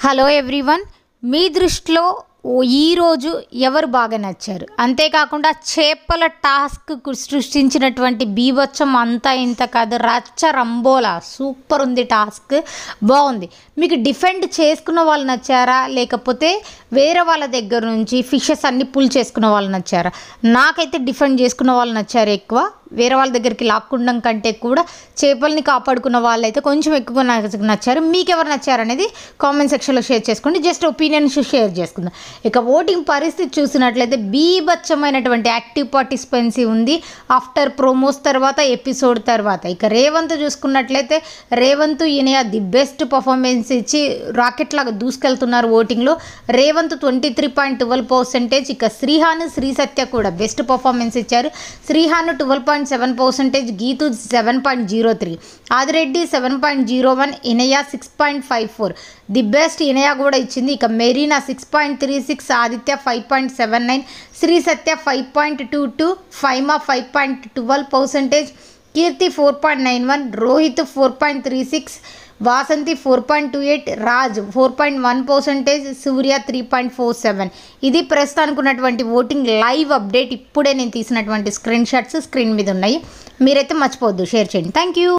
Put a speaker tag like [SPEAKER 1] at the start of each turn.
[SPEAKER 1] hello everyone మీ దృష్టిలో ఓ- ఈరోజు ఎవరు బాగా నచ్చారు అంతేకాకుండా చేపల టాస్క్ సృష్టించినటువంటి బీభత్సం అంతా ఇంత కాదు రచ్చ రంబోలా సూపర్ ఉంది టాస్క్ బాగుంది మీకు డిఫెండ్ చేసుకున్న వాళ్ళు నచ్చారా లేకపోతే వేరే వాళ్ళ దగ్గర నుంచి ఫిషెస్ అన్ని పుల్ చేసుకున్న వాళ్ళు నచ్చారా నాకైతే డిఫెండ్ చేసుకున్న వాళ్ళు నచ్చారు ఎక్కువ వేరే వాళ్ళ దగ్గరికి లాక్కుండం కంటే కూడా చేపల్ని కాపాడుకున్న వాళ్ళైతే కొంచెం ఎక్కువ నాకు నచ్చారు మీకు ఎవరు నచ్చారు అనేది కామెంట్ సెక్షన్లో షేర్ చేసుకోండి జస్ట్ ఒపీనియన్ షేర్ చేసుకుందాం ఇక ఓటింగ్ పరిస్థితి చూసినట్లయితే బీభత్సమైనటువంటి యాక్టివ్ పార్టిసిపెన్సీ ఉంది ఆఫ్టర్ ప్రోమోస్ తర్వాత ఎపిసోడ్ తర్వాత ఇక రేవంత్ చూసుకున్నట్లయితే రేవంత్ ఈయన ది బెస్ట్ పర్ఫార్మెన్స్ ఇచ్చి రాకెట్ లాగా దూసుకెళ్తున్నారు ఓటింగ్లో Revanth twenty three point twelve percentage ఇక శ్రీహాన్ శ్రీ సత్య కూడా బెస్ట్ పర్ఫార్మెన్స్ ఇచ్చారు Srihan twelve point seven percentage Geethu seven point zero three Adireddy seven point zero one Inaya six point five four the best Inaya కూడా ఇచ్చింది ఇక Marina six point three six Aditya five point seven nine Sri Satya five point two two Faima five point twelve percentage Keerthi four point nine one Rohit four point three six Vasanthi four point two eight Raj four point one percentage Surya three point four seven ఇది ప్రస్తుతానికి ఉన్నటువంటి voting live update ఇప్పుడే నేను తీసినటువంటి screen shots screen మీద ఉన్నాయి మీరైతే మర్చిపోవద్దు షేర్ చేయండి థ్యాంక్ యూ